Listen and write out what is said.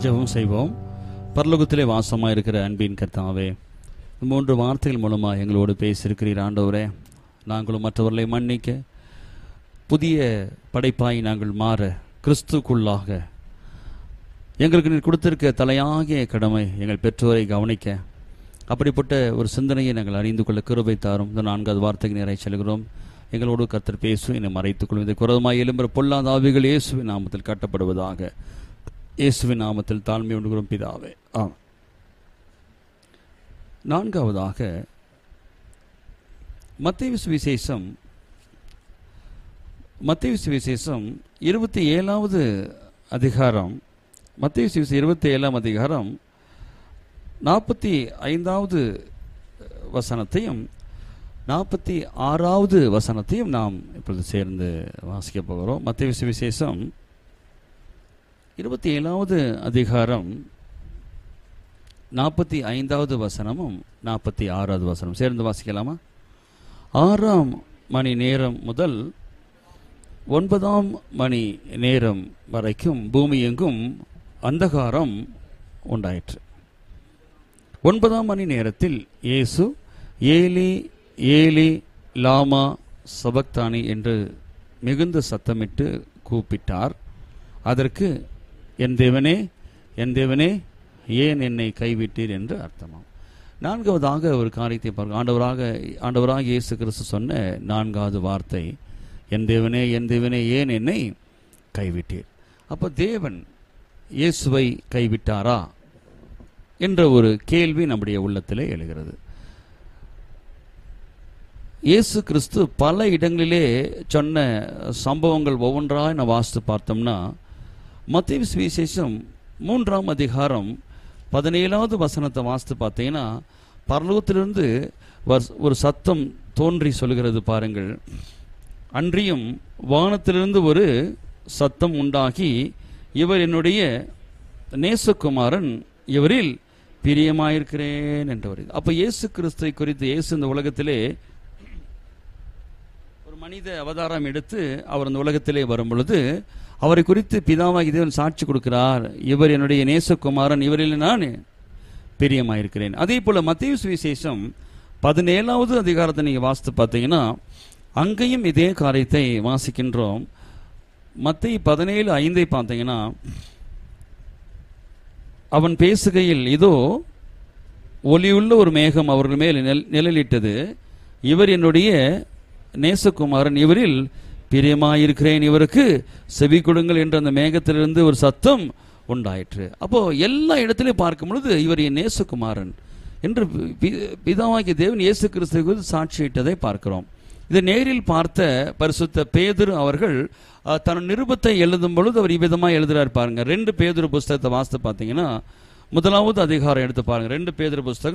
ஜெபம் செய்வோம் பரலோகத்திலே வாசமாக இருக்கிற அன்பின் கர்த்தாவே இந்த மூன்று வார்த்தைகள் மூலமாக எங்களோடு பேசியிருக்கிறீர் ஆண்டவரே நாங்களும் மற்றவர்களை மன்னிக்க புதிய படைப்பாய் நாங்கள் மாற கிறிஸ்துக்குள்ளாக எங்களுக்கு நீர் கொடுத்திருக்க தலையாகிய கடமை எங்கள் பெற்றோரை கவனிக்க அப்படிப்பட்ட ஒரு சிந்தனையை நாங்கள் அறிந்து கொள்ள கிருபை தாரும் இந்த நான்காவது வார்த்தைக்கு நேராக செல்கிறோம் எங்களோடு கர்த்தர் பேசும் என்னை மறைத்துக் கொள்ளும் இதை குரதமாய் எழும்புற பொல்லாத ஆவிகள் இயேசுவின் நாமத்தில் கட்டப்படுவதாக இயேசுவின் நாமத்தில் தாழ்மை உண்டுகிறோம் பிதாவே ஆம் நான்காவதாக மத்திய சுவிசேஷம் மத்திய சுவிசேஷம் இருபத்தி ஏழாவது அதிகாரம் மத்திய சுவிசேஷம் இருபத்தி ஏழாம் அதிகாரம் நாற்பத்தி ஐந்தாவது வசனத்தையும் நாற்பத்தி ஆறாவது வசனத்தையும் நாம் இப்பொழுது சேர்ந்து வாசிக்க போகிறோம் மத்திய சுவிசேஷம் இருபத்தி ஏழாவது அதிகாரம் நாற்பத்தி ஐந்தாவது வசனமும் நாற்பத்தி ஆறாவது வசனம் சேர்ந்து வாசிக்கலாமா ஆறாம் மணி நேரம் முதல் ஒன்பதாம் மணி நேரம் வரைக்கும் பூமி எங்கும் அந்தகாரம் உண்டாயிற்று ஒன்பதாம் மணி நேரத்தில் இயேசு ஏலி ஏலி லாமா சபக்தானி என்று மிகுந்த சத்தமிட்டு கூப்பிட்டார் அதற்கு என் தேவனே என் தேவனே ஏன் என்னை கைவிட்டீர் என்று அர்த்தமாம் நான்காவதாக ஒரு காரியத்தை பார்க்க ஆண்டவராக ஆண்டவராக இயேசு கிறிஸ்து சொன்ன நான்காவது வார்த்தை என் தேவனே என் தேவனே ஏன் என்னை கைவிட்டீர் அப்போ தேவன் இயேசுவை கைவிட்டாரா என்ற ஒரு கேள்வி நம்முடைய உள்ளத்திலே எழுகிறது இயேசு கிறிஸ்து பல இடங்களிலே சொன்ன சம்பவங்கள் ஒவ்வொன்றாக நான் வாசித்து பார்த்தோம்னா மத்திய சுவிசேஷம் மூன்றாம் அதிகாரம் பதினேழாவது வசனத்தை வாசித்து பார்த்தீங்கன்னா பரலோகத்திலிருந்து வர்- ஒரு சத்தம் தோன்றி சொல்கிறது பாருங்கள் அன்றியும் வானத்திலிருந்து ஒரு சத்தம் உண்டாகி இவர் என்னுடைய நேசகுமாரன் இவரில் பிரியமாயிருக்கிறேன் என்று வருது அப்ப இயேசு கிறிஸ்துவை குறித்து இயேசு இந்த உலகத்திலே ஒரு மனித அவதாரம் எடுத்து அவர் இந்த உலகத்திலே வரும் பொழுது அவரை குறித்து பிதாவாகி தேவன் சாட்சி கொடுக்கிறார் இவர் என்னுடைய நேசகுமாரன் இவரில் நான் பிரியமாயிருக்கிறேன் அதே போல மத்திய சுவிசேஷம் பதினேழாவது அதிகாரத்தை நீங்க வாசித்து பார்த்தீங்கன்னா அங்கேயும் இதே காரியத்தை வாசிக்கின்றோம் மத்திய பதினேழு ஐந்தை பார்த்தீங்கன்னா அவன் பேசுகையில் இதோ ஒளியுள்ள ஒரு மேகம் அவர்கள் மேல் நிழல்- நிழலிட்டது இவர் என்னுடைய நேசகுமாரன் இவரில் பிரியமாயிருக்கிறேன் இவருக்கு செவி கொடுங்கள் என்ற அந்த மேகத்திலிருந்து ஒரு சத்தம் உண்டாயிற்று அப்போ எல்லா இடத்திலையும் பார்க்கும் பொழுது இவர் என் நேசகுமாரன் என்று பி- பிதாவாகிய தேவன் இயேசு கிறிஸ்துவை குறித்து சாட்சியிட்டதை பார்க்கிறோம் இதை நேரில் பார்த்த பரிசுத்த பேதுரு அவர்கள் அஹ், தன் நிருபத்தை எழுதும் பொழுது அவர் இவ்விதமாக எழுதுறாரு பாருங்க ரெண்டு பேதுரு புஸ்தகத்தை வாசித்து பார்த்தீங்கன்னா முதலாவது அதிகாரம் எடுத்து பாருங்க ரெண்டு பேதுரு புஸ்தகம்